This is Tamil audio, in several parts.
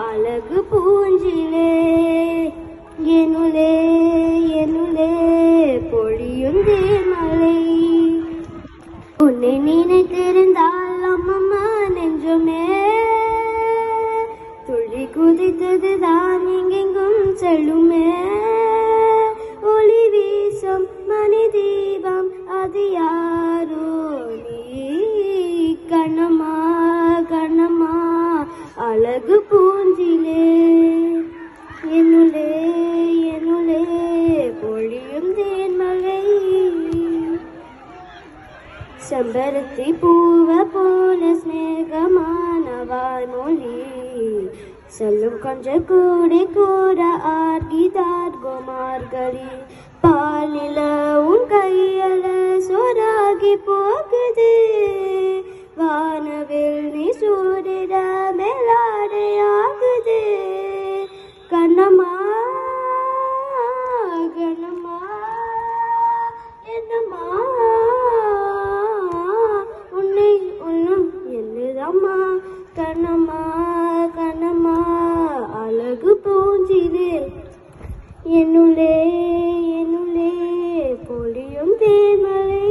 அழகு பூஞ்சிலே எனுலே எனுலே பொழியும் தேமலை உன்னை நினைத்திருந்தால் அம்மம்மா நெஞ்சுமே துள்ளி குதித்தது தான் எங்கெங்கும் செல்லுமே ஒளி வீசும் மணி தீபம் அது யாரோ நீ கண்ணம்மா கண்ணம்மா அழகு பூஞ்சிலே என்னுளே என்னுளே பொழியும் தேன்மலை செம்பருத்தி பூவ போல ஸ்நேகமான வானொலி செல்லும் கொஞ்சம் கூடி கூட ஆர்கிதார் கோமார்களி பாலில உன் கையல சொராகி போகுது வானவில் நீ சூரிட மேலாடையாகுது கண்ணம்மா கண்ணம்மா என்னம்மா உன்னை உன்னும் என்னதம்மா கண்ணம்மா கண்ணம்மா அழகு பூஞ்சிலே என்னுள்ளே என்னுள்ளே பொழியும் தேமலை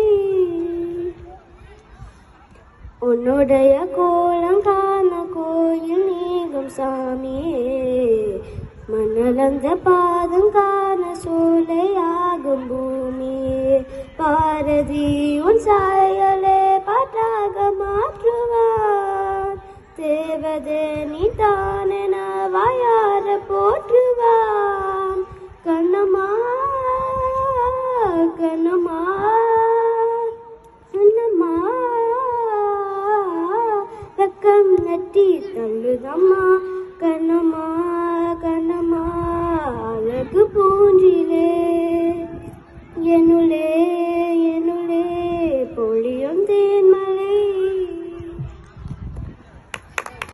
உன்னுடைய கோலம் காண கோயில் நீங்கும் சாமியே மணலந்த பாதம் காண சோலையாகும் பூமியே பாரதி உன் சாயலே பாட்டாக மாற்றுவான் தேவதே நீ தானென வாயார போற்றுவான் கண்ணம்மா கண்ணம்மா கண்ணம்மா வெக்கம் நட்டி தள்ளுதம்மா கண்ணம்மா கண்ணம்மா அழகு பூஞ்சிலே என்னுளே என்னுளே பொழியும் தேன்